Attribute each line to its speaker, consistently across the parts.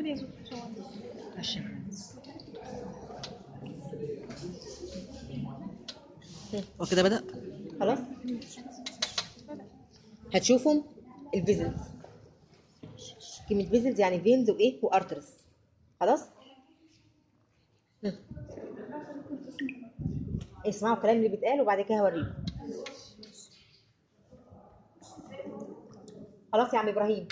Speaker 1: كده يا دكتور شوية.
Speaker 2: عشان وكده بدأ
Speaker 3: خلاص هتشوفوا الفيزلز كلمة فيزلز يعني فينز وايه وارترز خلاص هم. اسمعوا الكلام اللي بيتقال وبعد كده هوريكم خلاص يا عم ابراهيم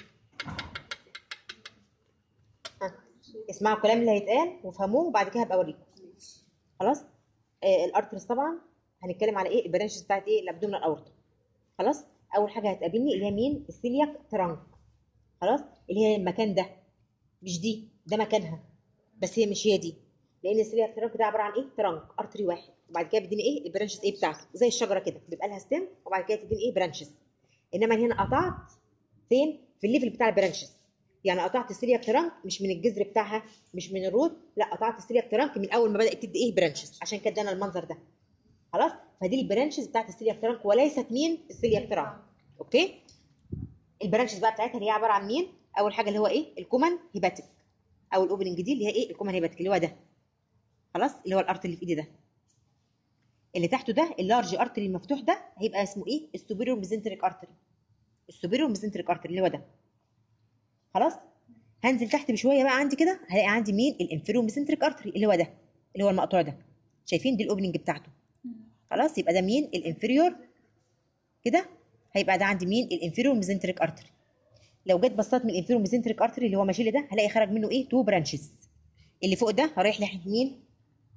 Speaker 3: ها. اسمعوا الكلام اللي هيتقال وافهموه وبعد كده هبقى اوريكم خلاص آه الارترز طبعا هنتكلم على ايه البرانشز بتاعت ايه الابدومينال اورتا خلاص اول حاجه هتقابلني اللي هي مين السيلياك ترانك خلاص اللي هي المكان ده مش دي ده مكانها بس هي مش هي دي لان السيلياك ترانك ده عباره عن ايه ترانك ارتري واحد وبعد كده بيديني ايه البرانشز ايه بتاعته زي الشجره كده بيبقى لها ستيم وبعد كده تديني ايه برانشز انما هنا قطعت فين في الليفل بتاع البرانشز يعني قطعت السيلياك ترانك مش من الجذر بتاعها مش من الروت لا قطعت السيلياك ترانك من اول ما بدات تدي ايه برانشز عشان كده ادانا المنظر ده خلاص فدي البرانشز بتاعت السيلياك ترانك وليست مين السيلياك ترانك اوكي البرانشز بقى بتاعتها اللي هي عباره عن مين اول حاجه اللي هو ايه الكومن هيباتيك او الاوبننج دي اللي هي ايه الكومن هيباتيك اللي هو ده خلاص اللي هو الارت اللي في ايدي ده اللي تحته ده اللارج ارتري المفتوح ده هيبقى اسمه ايه السوبيريور ميزنتريك ارتري السوبيريور ميزنتريك ارتري اللي هو ده خلاص هنزل تحت بشويه بقى عندي كده هلاقي عندي مين الانفيريور ميزنتريك ارتري اللي هو ده اللي هو المقطوع ده شايفين دي الاوبننج بتاعته خلاص يبقى ده مين الانفيريور كده هيبقى ده عندي مين الانفيريور ميزنتريك ارتري لو جيت بصيت من الانفيريور ميزنتريك ارتري اللي هو ماشي لي ده هلاقي خرج منه ايه تو برانشز اللي فوق ده رايح ناحيه مين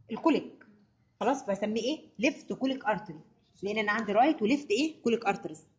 Speaker 3: الكوليك خلاص بسميه ايه ليفت كوليك ارتري لان انا عندي رايت وليفت ايه كوليك ارتريز